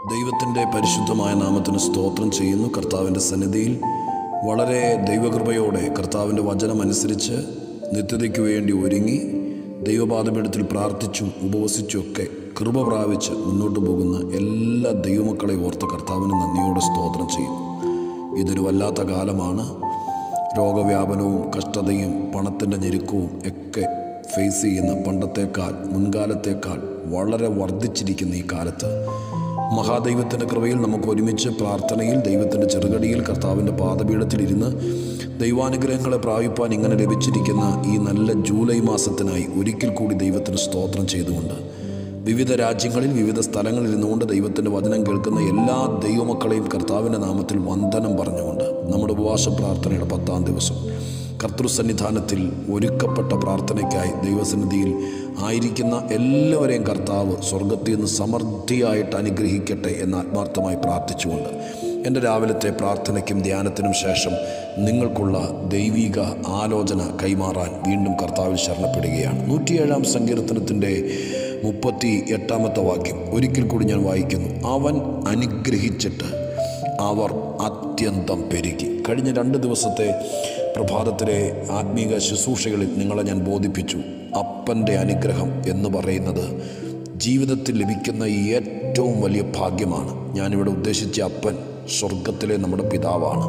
ദൈവത്തിൻ്റെ പരിശുദ്ധമായ നാമത്തിന് സ്തോത്രം ചെയ്യുന്നു കർത്താവിൻ്റെ സന്നിധിയിൽ വളരെ ദൈവകൃപയോടെ കർത്താവിൻ്റെ വചനം അനുസരിച്ച് നിത്യതയ്ക്ക് വേണ്ടി ഒരുങ്ങി ദൈവപാദപീഠത്തിൽ പ്രാർത്ഥിച്ചും ഉപവസിച്ചും ഒക്കെ കൃപ പ്രാപിച്ച് മുന്നോട്ട് പോകുന്ന എല്ലാ ദൈവമക്കളെ ഓർത്ത് കർത്താവിന് നന്ദിയോടെ സ്തോത്രം ചെയ്യും ഇതൊരു വല്ലാത്ത കാലമാണ് രോഗവ്യാപനവും കഷ്ടതയും പണത്തിൻ്റെ ഞെരുക്കവും ഒക്കെ ഫേസ് ചെയ്യുന്ന പണ്ടത്തേക്കാൾ മുൻകാലത്തേക്കാൾ വളരെ വർദ്ധിച്ചിരിക്കുന്ന ഈ കാലത്ത് മഹാദൈവത്തിൻ്റെ കൃപയിൽ നമുക്ക് ഒരുമിച്ച് പ്രാർത്ഥനയിൽ ദൈവത്തിൻ്റെ ചെറുകടിയിൽ കർത്താവിൻ്റെ പാദപീഠത്തിലിരുന്ന് ദൈവാനുഗ്രഹങ്ങളെ പ്രാപിപ്പാൻ ഇങ്ങനെ ലഭിച്ചിരിക്കുന്ന ഈ നല്ല ജൂലൈ മാസത്തിനായി ഒരിക്കൽ കൂടി ദൈവത്തിന് സ്തോത്രം ചെയ്തുകൊണ്ട് വിവിധ രാജ്യങ്ങളിൽ വിവിധ സ്ഥലങ്ങളിൽ ഇരുന്നുകൊണ്ട് ദൈവത്തിൻ്റെ വചനം കേൾക്കുന്ന എല്ലാ ദൈവമക്കളെയും കർത്താവിൻ്റെ നാമത്തിൽ വന്ദനം പറഞ്ഞുകൊണ്ട് നമ്മുടെ ഉപവാസ പ്രാർത്ഥനയുടെ പത്താം ദിവസം കർത്തൃസന്നിധാനത്തിൽ ഒരുക്കപ്പെട്ട പ്രാർത്ഥനയ്ക്കായി ദൈവസന്നിധിയിൽ ആയിരിക്കുന്ന എല്ലാവരെയും കർത്താവ് സ്വർഗത്തിൽ നിന്ന് സമൃദ്ധിയായിട്ട് അനുഗ്രഹിക്കട്ടെ എന്ന് ആത്മാർത്ഥമായി പ്രാർത്ഥിച്ചുകൊണ്ട് എൻ്റെ രാവിലത്തെ പ്രാർത്ഥനയ്ക്കും ധ്യാനത്തിനും ശേഷം നിങ്ങൾക്കുള്ള ദൈവിക ആലോചന കൈമാറാൻ വീണ്ടും കർത്താവിൽ ശരണപ്പെടുകയാണ് നൂറ്റിയേഴാം സങ്കീർത്തനത്തിൻ്റെ മുപ്പത്തി എട്ടാമത്തെ വാക്യം ഒരിക്കൽ കൂടി ഞാൻ വായിക്കുന്നു അവൻ അനുഗ്രഹിച്ചിട്ട് അവർ അത്യന്തം പെരുകി കഴിഞ്ഞ രണ്ട് ദിവസത്തെ പ്രഭാതത്തിലെ ആത്മീക ശുശ്രൂഷകളിൽ നിങ്ങളെ ഞാൻ ബോധിപ്പിച്ചു അപ്പൻ്റെ അനുഗ്രഹം എന്ന് പറയുന്നത് ജീവിതത്തിൽ ലഭിക്കുന്ന ഏറ്റവും വലിയ ഭാഗ്യമാണ് ഞാനിവിടെ ഉദ്ദേശിച്ച അപ്പൻ സ്വർഗത്തിലെ നമ്മുടെ പിതാവാണ്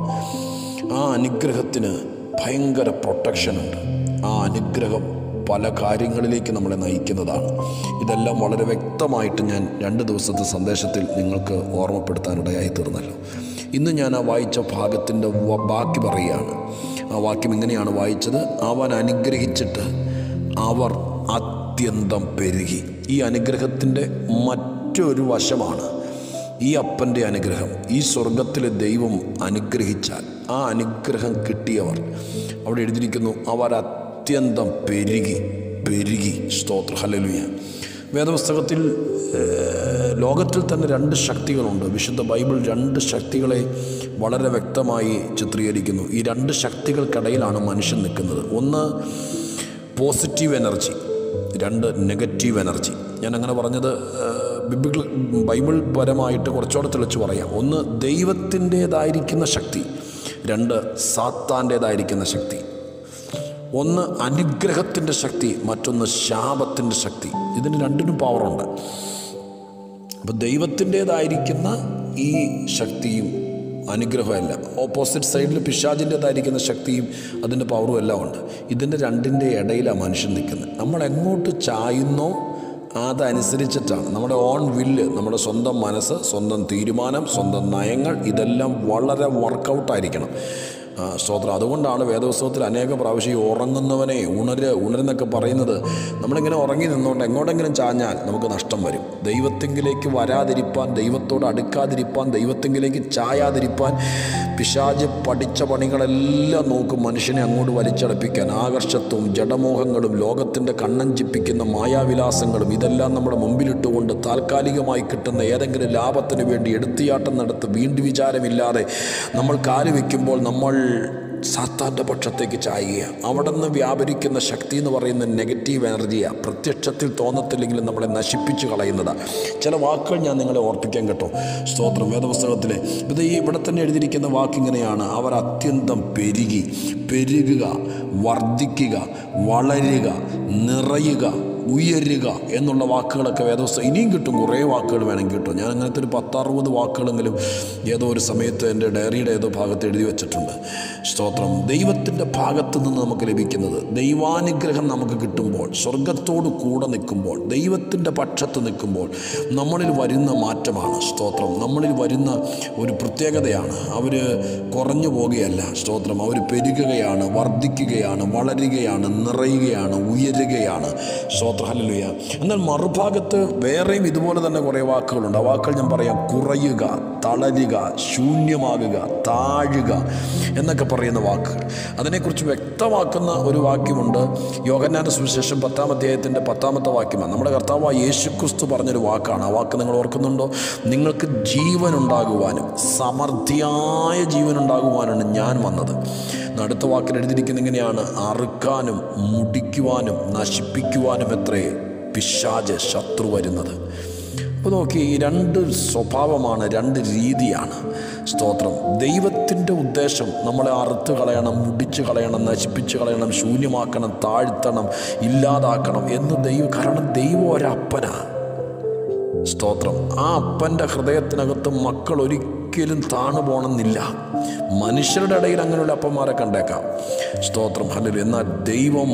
ആ അനുഗ്രഹത്തിന് ഭയങ്കര പ്രൊട്ടക്ഷനുണ്ട് ആ അനുഗ്രഹം പല കാര്യങ്ങളിലേക്ക് നമ്മളെ നയിക്കുന്നതാണ് ഇതെല്ലാം വളരെ വ്യക്തമായിട്ട് ഞാൻ രണ്ട് ദിവസത്തെ സന്ദേശത്തിൽ നിങ്ങൾക്ക് ഓർമ്മപ്പെടുത്താനിടയായി തീർന്നല്ലോ ഇന്ന് ഞാൻ ആ വായിച്ച ഭാഗത്തിൻ്റെ വ- ബാക്കി പറയുകയാണ് ആ വാക്യം ഇങ്ങനെയാണ് വായിച്ചത് അവൻ അനുഗ്രഹിച്ചിട്ട് അവർ അത്യന്തം പെരുകി ഈ അനുഗ്രഹത്തിൻ്റെ മറ്റൊരു വശമാണ് ഈ അപ്പൻ്റെ അനുഗ്രഹം ഈ സ്വർഗത്തിലെ ദൈവം അനുഗ്രഹിച്ചാൽ ആ അനുഗ്രഹം കിട്ടിയവർ അവിടെ എഴുതിയിരിക്കുന്നു അവർ അത്യന്തം പെരുകി പെരുകി സ്തോത്ര ഹലലുയ വേദപുസ്തകത്തിൽ ഏഹ്, ലോകത്തിൽ തന്നെ രണ്ട് ശക്തികളുണ്ട് വിശുദ്ധ ബൈബിൾ രണ്ട് ശക്തികളെ വളരെ വ്യക്തമായി ചിത്രീകരിക്കുന്നു ഈ രണ്ട് ശക്തികൾക്കിടയിലാണ് മനുഷ്യൻ നിൽക്കുന്നത് ഒന്ന് പോസിറ്റീവ് എനർജി രണ്ട് നെഗറ്റീവ് എനർജി ഞാൻ അങ്ങനെ പറഞ്ഞത് ബിബിൾ ബൈബിൾ പരമായിട്ട് കുറച്ചുകൂടെ തെളിച്ച് പറയാം ഒന്ന് ദൈവത്തിൻ്റേതായിരിക്കുന്ന ശക്തി രണ്ട് സാത്താൻ്റേതായിരിക്കുന്ന ശക്തി ഒന്ന് അനുഗ്രഹത്തിൻ്റെ ശക്തി മറ്റൊന്ന് ശാപത്തിൻ്റെ ശക്തി ഇതിന് രണ്ടിനും പവറുണ്ട് അപ്പോൾ ദൈവത്തിൻ്റേതായിരിക്കുന്ന ഈ ശക്തിയും അനുഗ്രഹമല്ല ഓപ്പോസിറ്റ് സൈഡിൽ പിശാചിൻ്റേതായിരിക്കുന്ന ശക്തിയും അതിൻ്റെ പവറും എല്ലാം ഉണ്ട് ഇതിൻ്റെ രണ്ടിൻ്റെ ഇടയിലാണ് മനുഷ്യൻ നിൽക്കുന്നത് നമ്മൾ എങ്ങോട്ട് ചായുന്നോ അതനുസരിച്ചിട്ടാണ് നമ്മുടെ ഓൺ വില്ല് നമ്മുടെ സ്വന്തം മനസ്സ് സ്വന്തം തീരുമാനം സ്വന്തം നയങ്ങൾ ഇതെല്ലാം വളരെ വർക്കൗട്ടായിരിക്കണം ആ, സ്തോത്രം അതുകൊണ്ടാണ് വേദപുസ്തകത്തിൽ അനേക പ്രാവശ്യം ഈ ഉറങ്ങുന്നവനെ ഉണര് ഉണരെന്നൊക്കെ പറയുന്നത് നമ്മളിങ്ങനെ ഉറങ്ങി നിന്നുകൊണ്ട് എങ്ങോട്ടെങ്കിലും ചാഞ്ഞാൽ നമുക്ക് നഷ്ടം വരും ദൈവത്തെങ്കിലേക്ക് വരാതിരിപ്പാൻ ദൈവത്തോട് അടുക്കാതിരിപ്പാൻ ദൈവത്തെങ്കിലേക്ക് ചായാതിരിപ്പാൻ പിശാജ് പഠിച്ച പണികളെല്ലാം നോക്കും മനുഷ്യനെ അങ്ങോട്ട് വലിച്ചടപ്പിക്കാൻ ആകർഷത്വവും ജഡമോഹങ്ങളും ലോകത്തിൻ്റെ കണ്ണഞ്ചിപ്പിക്കുന്ന മായാവിലാസങ്ങളും ഇതെല്ലാം നമ്മുടെ മുമ്പിലിട്ടുകൊണ്ട് താൽക്കാലികമായി കിട്ടുന്ന ഏതെങ്കിലും ലാഭത്തിന് വേണ്ടി എടുത്തിയാട്ടം നടത്തി വീണ്ടും വിചാരമില്ലാതെ നമ്മൾ കാല് വയ്ക്കുമ്പോൾ നമ്മൾ സാത്താൻ്റെ പക്ഷത്തേക്ക് ചായുകയാണ് അവിടെ നിന്ന് വ്യാപരിക്കുന്ന ശക്തി എന്ന് പറയുന്ന നെഗറ്റീവ് എനർജിയാണ് പ്രത്യക്ഷത്തിൽ തോന്നത്തില്ലെങ്കിലും നമ്മളെ നശിപ്പിച്ച് കളയുന്നതാണ് ചില വാക്കുകൾ ഞാൻ നിങ്ങളെ ഓർപ്പിക്കാൻ കേട്ടോ സ്തോത്രം വേദപുസ്തകത്തിലെ ഇത് ഈ ഇവിടെ തന്നെ എഴുതിയിരിക്കുന്ന വാക്കിങ്ങനെയാണ് അവർ അത്യന്തം പെരുകി പെരുകുക വർദ്ധിക്കുക വളരുക നിറയുക ഉയരുക എന്നുള്ള വാക്കുകളൊക്കെ വേദവസ്ഥ ഇനിയും കിട്ടും കുറേ വാക്കുകൾ വേണമെങ്കിൽ കിട്ടും ഞാൻ അങ്ങനത്തെ ഒരു പത്തറുപത് വാക്കുകളെങ്കിലും ഏതോ ഒരു സമയത്ത് എൻ്റെ ഡയറിയുടെ ഏതോ ഭാഗത്ത് എഴുതി വെച്ചിട്ടുണ്ട് സ്തോത്രം ദൈവത്തിൻ്റെ ഭാഗത്ത് നിന്ന് നമുക്ക് ലഭിക്കുന്നത് ദൈവാനുഗ്രഹം നമുക്ക് കിട്ടുമ്പോൾ സ്വർഗത്തോട് കൂടെ നിൽക്കുമ്പോൾ ദൈവത്തിൻ്റെ പക്ഷത്ത് നിൽക്കുമ്പോൾ നമ്മളിൽ വരുന്ന മാറ്റമാണ് സ്തോത്രം നമ്മളിൽ വരുന്ന ഒരു പ്രത്യേകതയാണ് അവർ കുറഞ്ഞു പോകുകയല്ല സ്തോത്രം അവർ പെരുകുകയാണ് വർദ്ധിക്കുകയാണ് വളരുകയാണ് നിറയുകയാണ് ഉയരുകയാണ് സ്തോത്ര ഹല്ലേലൂയ എന്നാൽ മറുഭാഗത്ത് വേറെയും ഇതുപോലെ തന്നെ കുറേ വാക്കുകളുണ്ട് ആ വാക്കുകൾ ഞാൻ പറയാം കുറയുക തളരുക ശൂന്യമാകുക താഴുക എന്നൊക്കെ പറയുന്ന വാക്കുകൾ അതിനെക്കുറിച്ച് വ്യക്തമാക്കുന്ന ഒരു വാക്യമുണ്ട് യോഹന്നാൻ്റെ സുവിശേഷം പത്താം അധ്യായത്തിൻ്റെ പത്താമത്തെ വാക്യമാണ് നമ്മുടെ കർത്താവ് യേശുക്രിസ്തു പറഞ്ഞൊരു വാക്കാണ് ആ വാക്ക് നിങ്ങൾ ഓർക്കുന്നുണ്ടോ നിങ്ങൾക്ക് ജീവൻ ഉണ്ടാകുവാനും സമൃദ്ധിയായ ജീവൻ ഉണ്ടാകുവാനാണ് ഞാൻ വന്നത് അടുത്ത വാക്കിൽ എഴുതിയിരിക്കുന്ന ഇങ്ങനെയാണ് അറുക്കാനും മുടിക്കുവാനും നശിപ്പിക്കുവാനും എത്രേ പിശാജ് ശത്രു വരുന്നത് അപ്പോൾ നോക്കി ഈ രണ്ട് സ്വഭാവമാണ് രണ്ട് രീതിയാണ് സ്തോത്രം ദൈവത്തിൻ്റെ ഉദ്ദേശം നമ്മളെ അറുത്ത് കളയണം മുടിച്ച് കളയണം നശിപ്പിച്ച് കളയണം ശൂന്യമാക്കണം താഴ്ത്തണം ഇല്ലാതാക്കണം എന്ന് ദൈവം കാരണം ദൈവം ഒരപ്പനാണ് സ്തോത്രം ആ അപ്പൻ്റെ ഹൃദയത്തിനകത്ത് മക്കൾ ഒരിക്കലും താണു പോകണമെന്നില്ല മനുഷ്യരുടെ ഇടയിൽ അങ്ങനെയുള്ള അപ്പന്മാരെ കണ്ടേക്കാം സ്തോത്രം ഹല്ലേലൂയ എന്നാൽ ദൈവം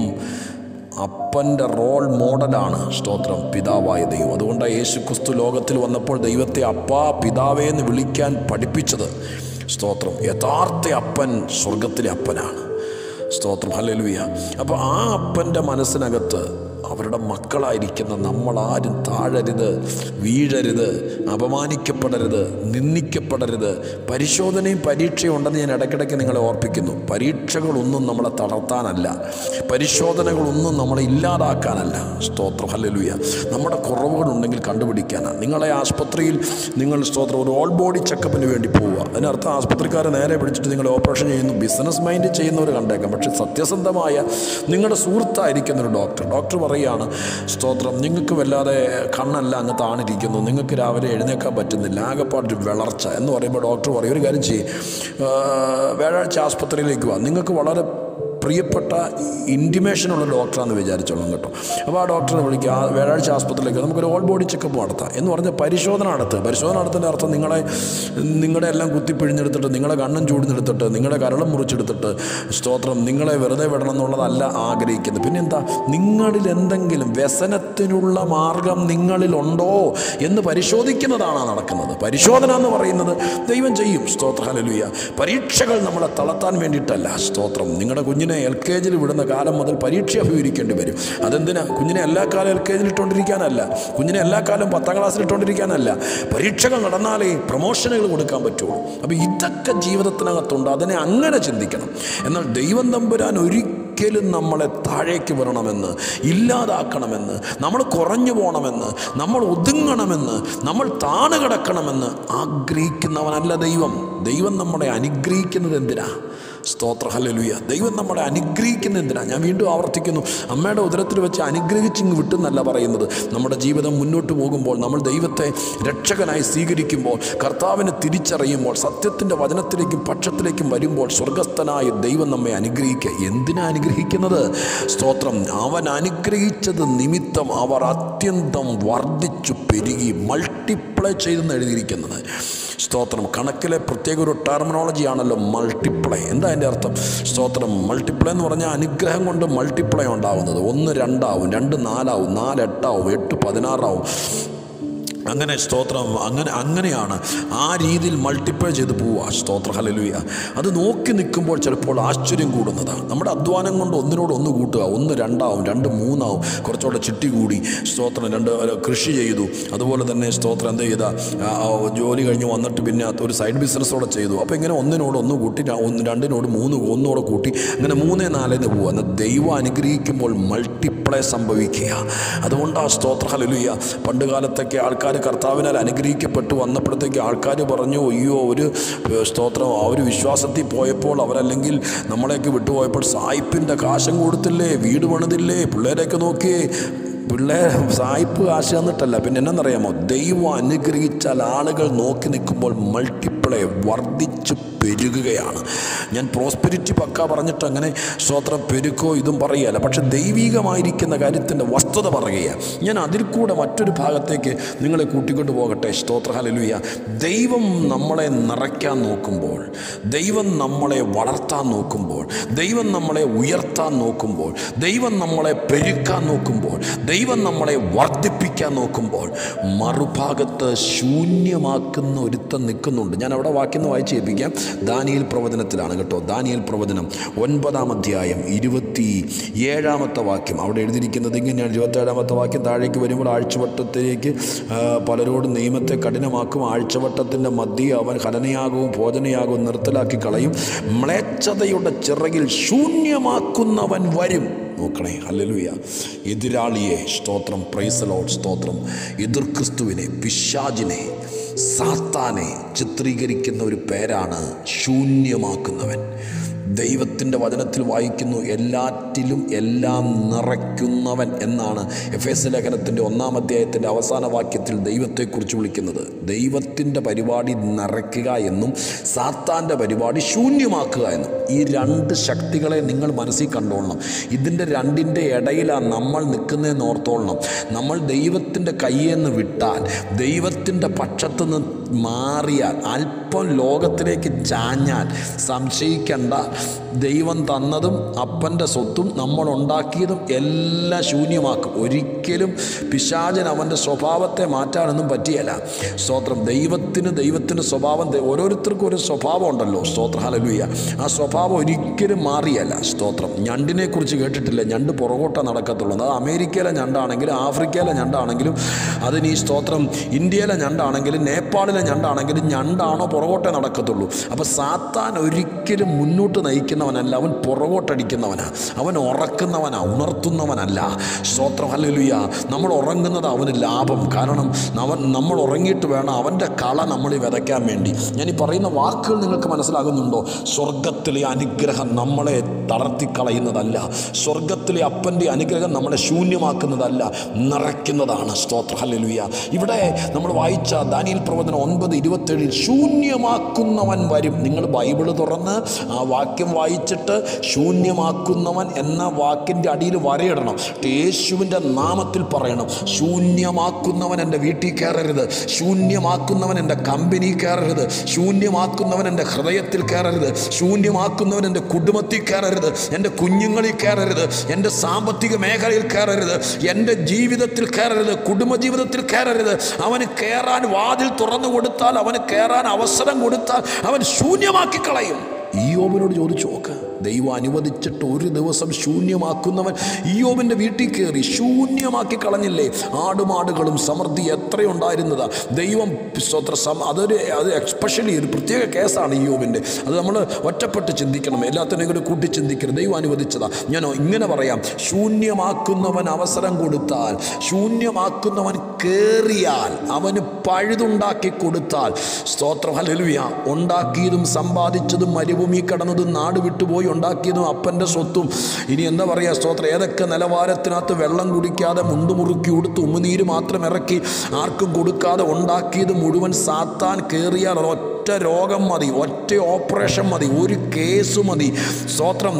അപ്പൻ്റെ റോൾ മോഡലാണ് സ്തോത്രം പിതാവായ ദൈവം അതുകൊണ്ടാണ് യേശു ക്രിസ്തു ലോകത്തിൽ വന്നപ്പോൾ ദൈവത്തെ അപ്പാ പിതാവേ എന്ന് വിളിക്കാൻ പഠിപ്പിച്ചത് സ്തോത്രം യഥാർത്ഥ അപ്പൻ സ്വർഗത്തിലെ അപ്പനാണ് സ്തോത്രം ഹല്ലേലൂയ അപ്പോൾ ആ അപ്പൻ്റെ മനസ്സിനകത്ത് അവരുടെ മക്കളായിരിക്കുന്ന നമ്മളാരും താഴരുത് വീഴരുത് അപമാനിക്കപ്പെടരുത് നിന്ദിക്കപ്പെടരുത് പരിശോധനയും പരീക്ഷയും ഉണ്ടെന്ന് ഞാൻ ഇടയ്ക്കിടയ്ക്ക് നിങ്ങളെ ഓർപ്പിക്കുന്നു പരീക്ഷകളൊന്നും നമ്മളെ തളർത്താനല്ല പരിശോധനകളൊന്നും നമ്മളെ ഇല്ലാതാക്കാനല്ല സ്തോത്രം ഹല്ലേലൂയ നമ്മുടെ കുറവുകളുണ്ടെങ്കിൽ കണ്ടുപിടിക്കാനാണ് നിങ്ങളെ ആസ്പത്രിയിൽ നിങ്ങൾ സ്തോത്രം ഒരു ഓൾ ബോഡി ചെക്കപ്പിന് വേണ്ടി പോവുക അതിനർത്ഥം ആസ്പത്രിക്കാരെ നേരെ പിടിച്ചിട്ട് നിങ്ങൾ ഓപ്പറേഷൻ ചെയ്യുന്നു ബിസിനസ് മൈൻഡ് ചെയ്യുന്നവർ കണ്ടേക്കാം പക്ഷേ സത്യസന്ധമായ നിങ്ങളുടെ സുഹൃത്തായിരിക്കുന്ന ഒരു ഡോക്ടർ ഡോക്ടർ പറയുകയാണ് സ്തോത്രം നിങ്ങൾക്ക് വല്ലാതെ കണ്ണല്ല അങ്ങ് താണിരിക്കുന്നു നിങ്ങൾക്ക് രാവിലെ എഴുന്നേക്കാൻ പറ്റുന്നില്ല ആകെപ്പാടൊരു വിളർച്ച എന്ന് പറയുമ്പോൾ ഡോക്ടർ പറയും ഒരു കാര്യം ചെയ്യും വ്യാഴാഴ്ച ആസ്പത്രിയിലേക്ക് വാ നിങ്ങൾക്ക് വളരെ പ്രിയപ്പെട്ട ഇൻറ്റിമേഷനുള്ള ഡോക്ടറാണെന്ന് വിചാരിച്ചോളാം കേട്ടോ അപ്പോൾ ആ ഡോക്ടറെ വിളിക്കുക ആ വ്യാഴാഴ്ച ആസ്പത്രിയിലേക്ക് നമുക്കൊരു ഓൾ ബോഡി ചെക്കപ്പ് നടത്താം എന്ന് പറഞ്ഞാൽ പരിശോധന നടത്തുക പരിശോധന നടത്തുന്നതിൻ്റെ അർത്ഥം നിങ്ങളെ നിങ്ങളുടെ എല്ലാം കുത്തിപ്പിഴിഞ്ഞെടുത്തിട്ട് നിങ്ങളെ കണ്ണും ചൂടിഞ്ഞെടുത്തിട്ട് നിങ്ങളുടെ കരളും മുറിച്ചെടുത്തിട്ട് സ്തോത്രം നിങ്ങളെ വെറുതെ വിടണം എന്നുള്ളതല്ല ആഗ്രഹിക്കുന്നത് പിന്നെ എന്താ നിങ്ങളിൽ എന്തെങ്കിലും വ്യസനത്തിനുള്ള മാർഗം നിങ്ങളിലുണ്ടോ എന്ന് പരിശോധിക്കുന്നതാണ് നടക്കുന്നത് പരിശോധന എന്ന് പറയുന്നത് ദൈവം ചെയ്യും സ്തോത്ര ഹലലുയ പരീക്ഷകൾ നമ്മളെ തളർത്താൻ വേണ്ടിയിട്ടല്ല സ്തോത്രം നിങ്ങളുടെ കുഞ്ഞിനെ എൽ കെ ജിയിൽ വിടുന്ന കാലം മുതൽ പരീക്ഷ അഭിമുഖീകരിക്കേണ്ടി വരും അതെന്തിനാ കുഞ്ഞിനെ എല്ലാ കാലം എൽ കെ ജിയിൽ ഇട്ടുകൊണ്ടിരിക്കാനല്ല കുഞ്ഞിനെ എല്ലാ കാലം പത്താം ക്ലാസ്സിൽ ഇട്ടുകൊണ്ടിരിക്കാനല്ല പരീക്ഷകൾ നടന്നാലേ പ്രൊമോഷനുകൾ കൊടുക്കാൻ പറ്റുള്ളൂ അപ്പോൾ ഇതൊക്കെ ജീവിതത്തിനകത്തുണ്ട് അതിനെ അങ്ങനെ ചിന്തിക്കണം എന്നാൽ ദൈവം തമ്പുരാൻ ഒരിക്കലും നമ്മളെ താഴേക്ക് വരണമെന്ന് ഇല്ലാതാക്കണമെന്ന് നമ്മൾ കുറഞ്ഞു പോകണമെന്ന് നമ്മൾ ഒതുങ്ങണമെന്ന് നമ്മൾ താണു കിടക്കണമെന്ന് ആഗ്രഹിക്കുന്നവനല്ല ദൈവം ദൈവം നമ്മളെ അനുഗ്രഹിക്കുന്നത് എന്തിനാ സ്തോത്ര ഹല്ലേലൂയ ദൈവം നമ്മളെ അനുഗ്രഹിക്കുന്ന എന്തിനാ ഞാൻ വീണ്ടും ആവർത്തിക്കുന്നു അമ്മയുടെ ഉദരത്തിൽ വെച്ച് അനുഗ്രഹിച്ചിങ്ങ് വിട്ടെന്നല്ല പറയുന്നത് നമ്മുടെ ജീവിതം മുന്നോട്ട് പോകുമ്പോൾ നമ്മൾ ദൈവത്തെ രക്ഷകനായി സ്വീകരിക്കുമ്പോൾ കർത്താവിനെ തിരിച്ചറിയുമ്പോൾ സത്യത്തിൻ്റെ വചനത്തിലേക്കും പക്ഷത്തിലേക്കും വരുമ്പോൾ സ്വർഗസ്ഥനായ ദൈവം നമ്മെ അനുഗ്രഹിക്കുക എന്തിനാ അനുഗ്രഹിക്കുന്നത് സ്തോത്രം അവൻ അനുഗ്രഹിച്ചത് നിമിത്തം അവർ അത്യന്തം വർദ്ധിച്ചു പെരുകി മൾട്ടിപ്ലൈ ചെയ്തെന്ന് എഴുതിയിരിക്കുന്നത് സ്തോത്രം കണക്കിലെ പ്രത്യേക ഒരു ടെർമിനോളജി ആണല്ലോ മൾട്ടിപ്ലൈ എന്താ അതിൻ്റെ അർത്ഥം സ്തോത്രം മൾട്ടിപ്ലൈ എന്ന് പറഞ്ഞാൽ അനുഗ്രഹം കൊണ്ട് മൾട്ടിപ്ലൈ ഉണ്ടാവുന്നത് ഒന്ന് രണ്ടാവും രണ്ട് നാലാവും നാല് എട്ടാവും എട്ട് പതിനാറാവും അങ്ങനെ സ്തോത്രം അങ്ങനെ അങ്ങനെയാണ് ആ രീതിയിൽ മൾട്ടിപ്ലൈ ചെയ്ത് പോവുക സ്തോത്ര ഹലലുയ അത് നോക്കി നിൽക്കുമ്പോൾ ചിലപ്പോൾ ആശ്ചര്യം കൂടുന്നതാണ് നമ്മുടെ അധ്വാനം കൊണ്ട് ഒന്നിനോട് ഒന്ന് കൂട്ടുക ഒന്ന് രണ്ടാവും രണ്ട് മൂന്നാവും കുറച്ചുകൂടെ ചിട്ടി കൂടി സ്തോത്രം രണ്ട് ഒരു കൃഷി ചെയ്തു അതുപോലെ തന്നെ സ്തോത്രം എന്ത് ചെയ്ത ആ, ആ, ജോലി കഴിഞ്ഞ് വന്നിട്ട് പിന്നെ അത് ഒരു സൈഡ് ബിസിനസ്സോടെ ചെയ്തു അപ്പോൾ ഇങ്ങനെ ഒന്നിനോട് ഒന്ന് കൂട്ടി ര- ഒന്ന് രണ്ടിനോട് മൂന്ന് ഒന്നോടെ കൂട്ടി അങ്ങനെ മൂന്നേ നാലിന് പോവുക എന്നാൽ ദൈവം അനുഗ്രഹിക്കുമ്പോൾ മൾട്ടിപ്ലൈ സംഭവിക്കുക അതുകൊണ്ട് ആ സ്തോത്ര ഹലലുയ പണ്ട് കാലത്തൊക്കെ ആൾക്കാർ കർത്താവിനാൽ അനുഗ്രഹിക്കപ്പെട്ടു വന്നപ്പോഴത്തേക്ക് ആൾക്കാർ പറഞ്ഞു അയ്യോ ഒരു ഏഹ്, സ്തോത്രം ആ ഒരു വിശ്വാസത്തിൽ പോയപ്പോൾ അവരല്ലെങ്കിൽ നമ്മളെയൊക്കെ വിട്ടുപോയപ്പോൾ സായിപ്പിൻ്റെ കാശം കൊടുത്തില്ലേ വീട് പണിതില്ലേ പിള്ളേരെയൊക്കെ നോക്കിയേ പിള്ളേർ സായിപ്പ് കാശ് തന്നിട്ടല്ല പിന്നെ എന്നറിയാമോ ദൈവം അനുഗ്രഹിച്ചാൽ ആളുകൾ നോക്കി നിൽക്കുമ്പോൾ മൾട്ടിപ്ലൈ വർദ്ധിച്ച് പെരുകുകയാണ് ഞാൻ പ്രോസ്പെരിറ്റി പക്ക പറഞ്ഞിട്ട് അങ്ങനെ സ്തോത്രം പെരുക്കോ ഇതും പറയുകയല്ല പക്ഷെ ദൈവികമായിരിക്കുന്ന കാര്യത്തിൻ്റെ വസ്തുത പറയുകയാണ് ഞാൻ അതിൽ കൂടെ മറ്റൊരു ഭാഗത്തേക്ക് നിങ്ങളെ കൂട്ടിക്കൊണ്ട് പോകട്ടെ സ്തോത്ര ഹലലുയ ദൈവം നമ്മളെ നിറയ്ക്കാൻ നോക്കുമ്പോൾ ദൈവം നമ്മളെ വളർത്താൻ നോക്കുമ്പോൾ ദൈവം നമ്മളെ ഉയർത്താൻ നോക്കുമ്പോൾ ദൈവം നമ്മളെ പെരുക്കാൻ നോക്കുമ്പോൾ ദൈവം നമ്മളെ വർദ്ധിപ്പിക്കാൻ നോക്കുമ്പോൾ മറുഭാഗത്ത് ശൂന്യമാക്കുന്ന ഒരുത്തൻ നിൽക്കുന്നുണ്ട് ഞാൻ അവിടെ വാക്യം ഒന്ന് വായിച്ച് കേൾപ്പിക്കാം ദാനിയൽ പ്രവചനത്തിലാണ് കേട്ടോ ദാനിയൽ പ്രവചനം ഒൻപതാം അധ്യായം ഇരുപത്തി ഏഴാമത്തെ വാക്യം അവിടെ എഴുതിയിരിക്കുന്നത് ഇങ്ങനെയാണ് ഇരുപത്തേഴാമത്തെ വാക്യം താഴേക്ക് വരുമ്പോൾ ആഴ്ചവട്ടത്തിലേക്ക് ആ, പലരോടും നിയമത്തെ കഠിനമാക്കും ആഴ്ചവട്ടത്തിൻ്റെ മധ്യ അവൻ ഹനനയാകവും ഭോജനയാകവും നിർത്തലാക്കി കളയും മ്ലേച്ഛതയുടെ ചിറകിൽ ശൂന്യമാക്കുന്നവൻ വരും നോക്കണേ ഹല്ലേലൂയ എതിരാളിയെ സ്തോത്രം പ്രൈസലോട്ട് സ്തോത്രം എതിർ ക്രിസ്തുവിനെ പിശാജിനെ സാത്താനെ ചിത്രീകരിക്കുന്ന ഒരു പേരാണ് ശൂന്യമാക്കുന്നവൻ ദൈവത്തിൻ്റെ വചനത്തിൽ വായിക്കുന്നു എല്ലാറ്റിലും എല്ലാം നിറയ്ക്കുന്നവൻ എന്നാണ് എഫ് എസ് ലേഖനത്തിൻ്റെ ഒന്നാം അധ്യായത്തിൻ്റെ അവസാന വാക്യത്തിൽ ദൈവത്തെക്കുറിച്ച് വിളിക്കുന്നത് ദൈവത്തിൻ്റെ പരിപാടി നിറയ്ക്കുക എന്നും സാത്താൻ്റെ പരിപാടി ശൂന്യമാക്കുക എന്നും ഈ രണ്ട് ശക്തികളെ നിങ്ങൾ മനസ്സിൽ കണ്ടോളണം ഇതിൻ്റെ രണ്ടിൻ്റെ ഇടയിലാണ് നമ്മൾ നിൽക്കുന്നതെന്ന് ഓർത്തോളണം നമ്മൾ ദൈവത്തിൻ്റെ കയ്യിൽ നിന്ന് വിട്ടാൽ ദൈവത്തിൻ്റെ പക്ഷത്തു നിന്ന് മാറിയാൽ അല്പം ലോകത്തിലേക്ക് ചാഞ്ഞാൽ സംശയിക്കണ്ട ദൈവം തന്നതും അപ്പൻ്റെ സ്വത്തും നമ്മൾ ഉണ്ടാക്കിയതും എല്ലാം ശൂന്യമാക്കും ഒരിക്കലും പിശാചൻ അവൻ്റെ സ്വഭാവത്തെ മാറ്റാനൊന്നും പറ്റിയല്ല സ്തോത്രം ദൈവത്തിന് ദൈവത്തിൻ്റെ സ്വഭാവം ദൈ- ഓരോരുത്തർക്കും ഒരു സ്വഭാവം ഉണ്ടല്ലോ സ്തോത്ര ഹലലുയ ആ സ്വഭാവം ഒരിക്കലും മാറിയല്ല സ്തോത്രം ഞണ്ടിനെ കുറിച്ച് കേട്ടിട്ടില്ല ഞണ്ട് പുറകോട്ട നടക്കത്തുള്ളൂ അത് അമേരിക്കയിലെ ഞണ്ടാണെങ്കിലും ആഫ്രിക്കയിലെ ഞണ്ടാണെങ്കിലും അതിന് ഈ സ്തോത്രം ഇന്ത്യയിലെ ഞണ്ടാണെങ്കിലും നേപ്പാളിലെ ഞണ്ടാണെങ്കിലും ഞണ്ടാണോ പുറകോട്ടേ നടക്കത്തുള്ളൂ അപ്പോൾ സാത്താൻ ഒരിക്കലും മുന്നോട്ട് നയിക്കുന്നവനല്ല അവൻ പുറകോട്ടടിക്കുന്നവനാ അവൻ ഉറക്കുന്നവനാ ഉണർത്തുന്നവനല്ല സ്തോത്രം ഹല്ലേലൂയ നമ്മൾ ഉറങ്ങുന്നത് അവന് ലാഭം കാരണം അവൻ നമ്മൾ ഉറങ്ങിയിട്ട് വേണം അവൻ്റെ കള നമ്മൾ വിതയ്ക്കാൻ വേണ്ടി ഞാൻ ഈ പറയുന്ന വാക്കുകൾ നിങ്ങൾക്ക് മനസ്സിലാകുന്നുണ്ടോ സ്വർഗത്തിലെ അനുഗ്രഹം നമ്മളെ തളർത്തിക്കളയുന്നതല്ല സ്വർഗത്തിലെ അപ്പൻ്റെ അനുഗ്രഹം നമ്മളെ ശൂന്യമാക്കുന്നതല്ല നിറയ്ക്കുന്നതാണ് സ്തോത്ര ഹല്ലേലൂയ ഇവിടെ നമ്മൾ വായിച്ച ദാനിയൽ പ്രവചനം ഒൻപത് ഇരുപത്തേഴിൽ ശൂന്യമാക്കുന്നവൻ വരും നിങ്ങൾ ബൈബിൾ തുറന്ന് ആ വാക്യം വായിച്ചിട്ട് ശൂന്യമാക്കുന്നവൻ എന്ന വാക്കിൻ്റെ അടിയിൽ വരയിടണം യേശുവിൻ്റെ നാമത്തിൽ പറയണം ശൂന്യമാക്കുന്നവൻ എൻ്റെ വീട്ടിൽ കയറരുത് ശൂന്യമാക്കുന്നവൻ എൻ്റെ കമ്പനി കയറരുത് ശൂന്യമാക്കുന്നവൻ എൻ്റെ ഹൃദയത്തിൽ കയറരുത് ശൂന്യമാക്കുന്നവൻ എൻ്റെ കുടുംബത്തിൽ കയറരുത് എൻ്റെ കുഞ്ഞുങ്ങളിൽ കയറരുത് എൻ്റെ സാമ്പത്തിക മേഖലയിൽ കയറരുത് എൻ്റെ ജീവിതത്തിൽ കയറരുത് കുടുംബജീവിതത്തിൽ കയറരുത് അവന് കയറാൻ വാതിൽ തുറന്നു കൊടുത്താൽ അവന് കയറാൻ അവസരം കൊടുത്താൽ അവൻ ശൂന്യമാക്കി കളയും ഈയോബിനോട് ചോദിച്ചു നോക്ക് ദൈവം അനുവദിച്ചിട്ട് ഒരു ദിവസം ശൂന്യമാക്കുന്നവൻ ഈയോബിൻ്റെ വീട്ടിൽ കയറി ശൂന്യമാക്കി കളഞ്ഞില്ലേ ആടുമാടുകളും സമൃദ്ധി എത്രയുണ്ടായിരുന്നതാ ദൈവം സ്വത്ര സം അതൊരു അത് എക്സ്പെഷ്യലി ഒരു പ്രത്യേക കേസാണ് ഈയോബിൻ്റെ അത് നമ്മൾ ഒറ്റപ്പെട്ട് ചിന്തിക്കണം എല്ലാത്തിനെയും കൂടി കൂട്ടി ചിന്തിക്കരുത് ദൈവം അനുവദിച്ചതാ ഞാൻ ഇങ്ങനെ പറയാം ശൂന്യമാക്കുന്നവൻ അവസരം കൊടുത്താൽ ശൂന്യമാക്കുന്നവൻ കയറിയാൽ അവന് പഴുതുണ്ടാക്കി കൊടുത്താൽ സ്തോത്രം ഹല്ലേലൂയ ഉണ്ടാക്കിയതും സമ്പാദിച്ചതും മരുഭൂമി കടന്നതും നാട് വിട്ടുപോയി ഉണ്ടാക്കിയതും അപ്പൻ്റെ സ്വത്തും ഇനി എന്താ പറയുക സ്തോത്രം ഏതൊക്കെ നിലവാരത്തിനകത്ത് വെള്ളം കുടിക്കാതെ മുണ്ടുമുറുക്കി ഉടുത്ത് ഉമിനീര് മാത്രം ഇറക്കി ആർക്കും കൊടുക്കാതെ ഉണ്ടാക്കിയത് മുഴുവൻ സാത്താൻ കയറിയാൽ ഒറ്റ രോഗം മതി ഒറ്റ ഓപ്പറേഷൻ മതി ഒരു കേസ് മതി സ്തോത്രം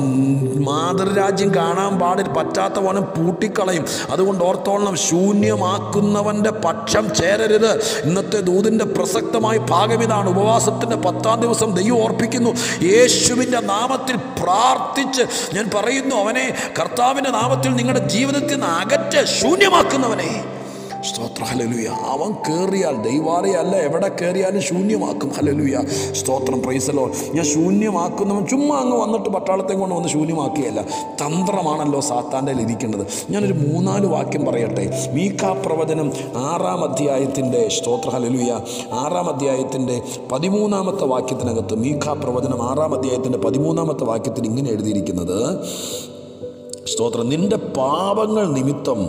മാതൃരാജ്യം കാണാൻ പാടിൽ പറ്റാത്ത വനം പൂട്ടിക്കളയും അതുകൊണ്ട് ഓർത്തോളണം ശൂന്യമാക്കുന്നവൻ്റെ പക്ഷം ചേരരുത് ഇന്നത്തെ ദൂതിൻ്റെ പ്രസക്തമായ ഭാഗം ഇതാണ് ഉപവാസത്തിൻ്റെ പത്താം ദിവസം ദൈവം ഓർപ്പിക്കുന്നു യേശുവിൻ്റെ നാമത്തിൽ പ്രാർത്ഥിച്ച് ഞാൻ പറയുന്നു അവനെ കർത്താവിൻ്റെ നാമത്തിൽ നിങ്ങളുടെ ജീവിതത്തിൽ നിന്ന് അകറ്റ് ശൂന്യമാക്കുന്നവനെ സ്തോത്ര ഹലലുയ അവൻ കയറിയാൽ ദൈവാലയല്ല എവിടെ കയറിയാലും ശൂന്യമാക്കും ഹലലുയ സ്തോത്രം പ്രൈസലോ ഞാൻ ശൂന്യമാക്കുന്നവൻ ചുമ്മാ അങ്ങ് വന്നിട്ട് പട്ടാളത്തെ കൊണ്ട് വന്ന് ശൂന്യമാക്കിയല്ല തന്ത്രമാണല്ലോ സാത്താൻ്റെ ഇരിക്കേണ്ടത് ഞാനൊരു മൂന്നാല് വാക്യം പറയട്ടെ മീഖാ പ്രവചനം ആറാം അധ്യായത്തിൻ്റെ സ്തോത്ര ഹലലുയ ആറാം അധ്യായത്തിൻ്റെ പതിമൂന്നാമത്തെ വാക്യത്തിനകത്ത് മീഖാ പ്രവചനം ആറാം അധ്യായത്തിൻ്റെ പതിമൂന്നാമത്തെ വാക്യത്തിൽ ഇങ്ങനെ എഴുതിയിരിക്കുന്നത് സ്തോത്രം നിന്റെ പാപങ്ങൾ നിമിത്തം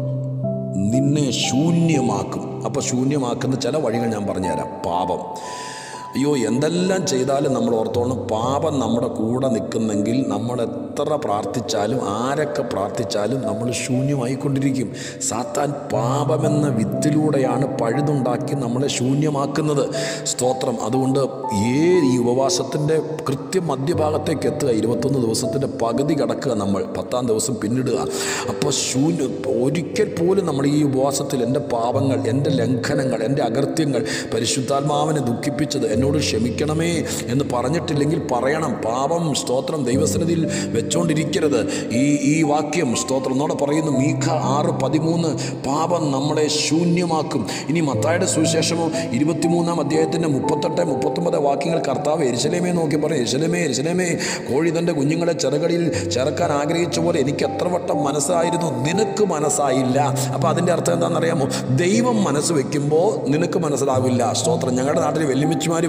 നിന്നെ ശൂന്യമാക്കും അപ്പോൾ ശൂന്യമാക്കുന്ന ചില വഴികൾ ഞാൻ പറഞ്ഞുതരാം പാപം അയ്യോ എന്തെല്ലാം ചെയ്താലും നമ്മൾ ഓർത്തോണം പാപം നമ്മുടെ കൂടെ നിൽക്കുന്നെങ്കിൽ നമ്മൾ എത്ര പ്രാർത്ഥിച്ചാലും ആരൊക്കെ പ്രാർത്ഥിച്ചാലും നമ്മൾ ശൂന്യമായിക്കൊണ്ടിരിക്കും സാത്താൻ പാപമെന്ന വിത്തിലൂടെയാണ് പഴുതുണ്ടാക്കി നമ്മളെ ശൂന്യമാക്കുന്നത് സ്തോത്രം അതുകൊണ്ട് ഏ ഈ ഉപവാസത്തിൻ്റെ കൃത്യം മധ്യഭാഗത്തേക്ക് എത്തുക ഇരുപത്തൊന്ന് ദിവസത്തിൻ്റെ പകുതി കടക്കുക നമ്മൾ പത്താം ദിവസം പിന്നിടുക അപ്പോൾ ശൂന്യ ഒരിക്കൽ പോലും നമ്മൾ ഈ ഉപവാസത്തിൽ എൻ്റെ പാപങ്ങൾ എൻ്റെ ലംഘനങ്ങൾ എൻ്റെ അകൃത്യങ്ങൾ പരിശുദ്ധാത്മാവിനെ ദുഃഖിപ്പിച്ചത് എന്നോട് ക്ഷമിക്കണമേ എന്ന് പറഞ്ഞിട്ടില്ലെങ്കിൽ പറയണം പാപം സ്തോത്രം ദൈവസന്നിധിയിൽ വെച്ചോണ്ടിരിക്കരുത് ഈ ഈ വാക്യം സ്തോത്രം എന്നോട് പറയുന്നു മീഖ ആറ് പതിമൂന്ന് പാപം നമ്മളെ ശൂന്യമാക്കും ഇനി മത്തായുടെ സുവിശേഷമോ ഇരുപത്തിമൂന്നാം അധ്യായത്തിൻ്റെ മുപ്പത്തെട്ട് മുപ്പത്തൊമ്പത് വാക്യങ്ങൾ കർത്താവ് എരിശലേമേ നോക്കി പറയും എരിശലേമേ എരിശലേമേ കോഴി തൻ്റെ കുഞ്ഞുങ്ങളെ ചിറകളിൽ ചേർക്കാൻ ആഗ്രഹിച്ച പോലെ എനിക്ക് എത്ര വട്ടം മനസ്സായിരുന്നു നിനക്ക് മനസ്സായില്ല അപ്പോൾ അതിൻ്റെ അർത്ഥം എന്താണെന്നറിയാമോ ദൈവം മനസ്സ് വെക്കുമ്പോൾ നിനക്ക് മനസ്സിലാവില്ല സ്തോത്രം ഞങ്ങളുടെ നാട്ടിൽ വെല്ലുമിച്ചുമാർ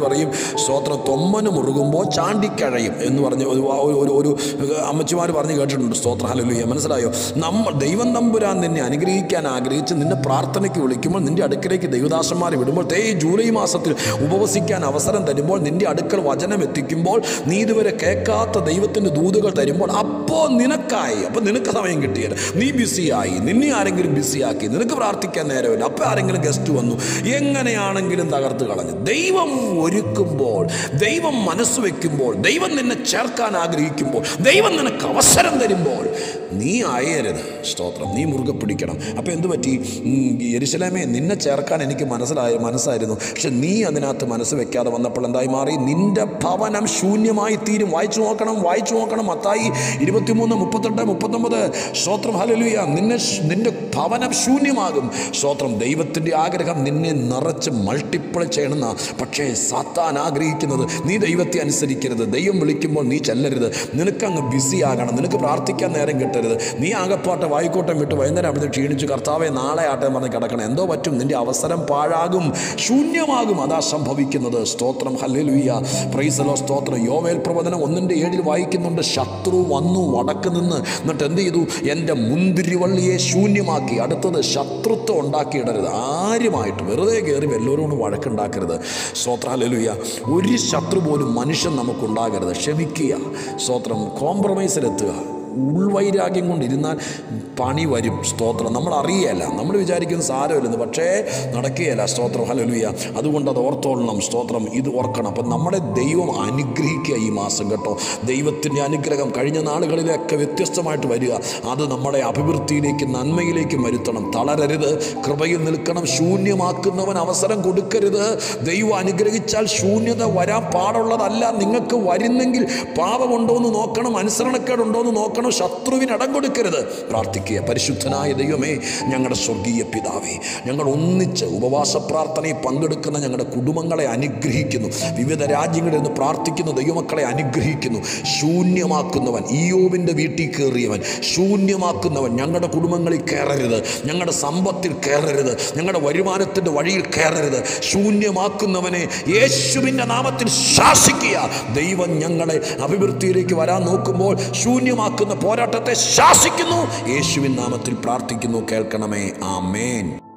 പറയും സ്തോത്രം തൊമ്മന് മുറുകുമ്പോൾ ചാണ്ടിക്കഴയും എന്ന് പറഞ്ഞ് ഒരു ഒരു- ഒരു ഒരു അമ്മച്ചിമാർ പറഞ്ഞ് കേട്ടിട്ടുണ്ട് സ്തോത്രം ഹല്ലേലൂയ മനസ്സിലായോ നമ്മൾ ദൈവം തമ്പുരാൻ നിന്നെ അനുഗ്രഹിക്കാൻ ആഗ്രഹിച്ച് നിന്നെ പ്രാർത്ഥനയ്ക്ക് വിളിക്കുമ്പോൾ നിന്റെ അടുക്കലേക്ക് ദൈവദാസന്മാരെ വിടുമ്പോൾ തേ ഈ ജൂലൈ മാസത്തിൽ ഉപവസിക്കാൻ അവസരം തരുമ്പോൾ നിന്റെ അടുക്കൽ വചനം എത്തിക്കുമ്പോൾ നീ ഇതുവരെ കേൾക്കാത്ത ദൈവത്തിൻ്റെ ദൂതുകൾ തരുമ്പോൾ അപ്പോൾ നിനക്കായി അപ്പോൾ നിനക്ക് സമയം കിട്ടിയത് നീ ബിസിയായി നിന്നെ ആരെങ്കിലും ബിസിയാക്കി നിനക്ക് പ്രാർത്ഥിക്കാൻ നേരമില്ല അപ്പോൾ ആരെങ്കിലും ഗസ്റ്റ് വന്നു എങ്ങനെയാണെങ്കിലും തകർത്ത് കളഞ്ഞു ദൈവം ഒരുക്കുമ്പോൾ ദൈവം മനസ്സ് വെക്കുമ്പോൾ ദൈവം നിന്നെ ചേർക്കാൻ ആഗ്രഹിക്കുമ്പോൾ ദൈവം നിനക്ക് അവസരം തരുമ്പോൾ നീ അയരുത് സ്തോത്രം നീ മുറുകെ പിടിക്കണം അപ്പോൾ എന്തു പറ്റി ഉം, യെരുശലേമേ നിന്നെ ചേർക്കാൻ എനിക്ക് മനസ്സിലായ മനസ്സായിരുന്നു പക്ഷെ നീ അതിനകത്ത് മനസ്സ് വെക്കാതെ വന്നപ്പോൾ എന്തായി മാറി നിന്റെ ഭവനം ശൂന്യമായി തീരും വായിച്ചു നോക്കണം വായിച്ചു നോക്കണം മത്തായി ഇരുപത്തിമൂന്ന് മുപ്പത്തെട്ട് മുപ്പത്തൊമ്പത് സ്തോത്രം ഹലലുയ നിന്നെ ശ്- നിന്റെ ഭവനം ശൂന്യമാകും സ്തോത്രം ദൈവത്തിൻ്റെ ആഗ്രഹം നിന്നെ നിറച്ച് മൾട്ടിപ്പിൾ ചെയ്യണമെന്ന പക്ഷേ സാത്താൻ ആഗ്രഹിക്കുന്നത് നീ ദൈവത്തെ അനുസരിക്കരുത് ദൈവം വിളിക്കുമ്പോൾ നീ ചെല്ലരുത് നിനക്കങ്ങ് ബിസി ആകണം നിനക്ക് പ്രാർത്ഥിക്കാൻ നേരം കിട്ടരുത് നീ ആകപ്പാട്ടെ വായിക്കോട്ടം വിട്ട് വൈകുന്നേരം അവിടെ ക്ഷീണിച്ചു കർത്താവെ നാളെ ആട്ടെ പറഞ്ഞ് കിടക്കണം എന്തോ പറ്റും നിന്റെ അവസരം പാഴാകും ശൂന്യമാകും അതാ സംഭവിക്കുന്നത് സ്തോത്രം ഹല്ലേലൂയ പ്രൈസലോ സ്തോത്രം യോവേൽ പ്രവചനം ഒന്നിൻ്റെ ഏഴിൽ വായിക്കുന്നുണ്ട് ശത്രു വന്നു വടക്ക് നിന്ന് എന്നിട്ട് എന്ത് ചെയ്തു എൻ്റെ മുന്തിരിവള്ളിയെ ശൂന്യമാക്കി അടുത്തത് ശത്രുത്വം ഉണ്ടാക്കിയിടരുത് ആരുമായിട്ട് വെറുതെ കയറി വല്ലവരോട് വഴക്കുണ്ടാക്കരുത് സ്തോത്രാലലുയ ഒരു ശത്രു പോലും മനുഷ്യൻ നമുക്കുണ്ടാകരുത് ക്ഷമിക്കുക സ്തോത്രം കോംപ്രമൈസിലെത്തുക ഉൾവൈരാഗ്യം കൊണ്ടിരുന്നാൽ പണി വരും സ്തോത്രം നമ്മൾ അറിയല്ല നമ്മൾ വിചാരിക്കുന്നത് സാരമില്ലെന്ന് പക്ഷേ നടക്കുകയല്ല സ്തോത്രം ഹലലുയ അതുകൊണ്ട് അത് ഓർത്തോളണം സ്തോത്രം ഇത് ഓർക്കണം അപ്പം നമ്മുടെ ദൈവം അനുഗ്രഹിക്കുക ഈ മാസം കേട്ടോ ദൈവത്തിൻ്റെ അനുഗ്രഹം കഴിഞ്ഞ നാളുകളിലൊക്കെ വ്യത്യസ്തമായിട്ട് വരിക അത് നമ്മുടെ അഭിവൃദ്ധിയിലേക്ക് നന്മയിലേക്ക് വരുത്തണം തളരരുത് കൃപയിൽ നിൽക്കണം ശൂന്യമാക്കുന്നവൻ അവസരം കൊടുക്കരുത് ദൈവം അനുഗ്രഹിച്ചാൽ ശൂന്യത വരാൻ പാടുള്ളതല്ല നിങ്ങൾക്ക് വരുന്നെങ്കിൽ പാപമുണ്ടോ എന്ന് നോക്കണം അനുസരണക്കേടുണ്ടോ എന്ന് നോക്കണം ശത്രുവിന് ഇടം കൊടുക്കരുത് പ്രാർത്ഥിക്കുക പരിശുദ്ധനായ ദൈവമേ ഞങ്ങളുടെ സ്വർഗീയ പിതാവേ ഞങ്ങൾ ഒന്നിച്ച് ഉപവാസ പ്രാർത്ഥനയിൽ പങ്കെടുക്കുന്ന ഞങ്ങളുടെ കുടുംബങ്ങളെ അനുഗ്രഹിക്കുന്നു വിവിധ രാജ്യങ്ങളിൽ നിന്ന് പ്രാർത്ഥിക്കുന്ന ദൈവമക്കളെ അനുഗ്രഹിക്കുന്നു ശൂന്യമാക്കുന്നവൻ ഈയോവിൻ്റെ വീട്ടിൽ കയറിയവൻ ശൂന്യമാക്കുന്നവൻ ഞങ്ങളുടെ കുടുംബങ്ങളിൽ കയറരുത് ഞങ്ങളുടെ സമ്പത്തിൽ കയറരുത് ഞങ്ങളുടെ വരുമാനത്തിൻ്റെ വഴിയിൽ കയറരുത് ശൂന്യമാക്കുന്നവനെ യേശുവിൻ്റെ നാമത്തിൽ ശാസിക്കുക ദൈവം ഞങ്ങളെ അഭിവൃദ്ധിയിലേക്ക് വരാൻ നോക്കുമ്പോൾ ശൂന്യമാക്കുന്ന പോരാട്ടത്തെ ശാസിക്കുന്നു യേശുവിൻ നാമത്തിൽ പ്രാർത്ഥിക്കുന്നു കേൾക്കണമേ ആമേൻ